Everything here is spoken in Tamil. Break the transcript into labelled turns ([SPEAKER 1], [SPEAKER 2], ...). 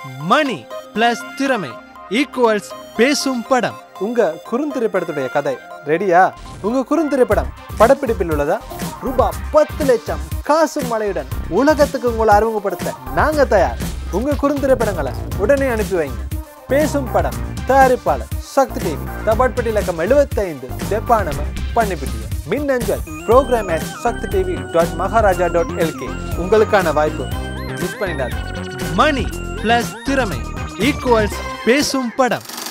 [SPEAKER 1] மணி பிளஸ் திறமை ஈக்குவல்ஸ் பேசும் படம்
[SPEAKER 2] உங்க குறுந்திரைப்படத்துடைய கதை ரெடியா உங்க குறுந்திரைப்படம் படப்பிடிப்பில் உள்ளதா ரூபாய் பத்து லட்சம் காசு மழையுடன் உலகத்துக்கு உங்களை அறிமுகப்படுத்த நாங்க தயார் உங்க குறுந்திரைப்படங்களை உடனே அனுப்பி வைங்க பேசும் படம் தயாரிப்பாளர் சக்தி டிவி தபாட்பட்டி இலக்கம் எழுபத்தைந்து ஜப்பானம பண்ணிப்பிட்டிய மின்னஞ்சல் program at Sakthi TV dot Maharaja dot LK உங்களுக்கான வாய்ப்பு மிஸ் பண்ணிடாது
[SPEAKER 1] மணி பிளஸ் திறமை ஈக்குவல்ஸ் பேசும் படம்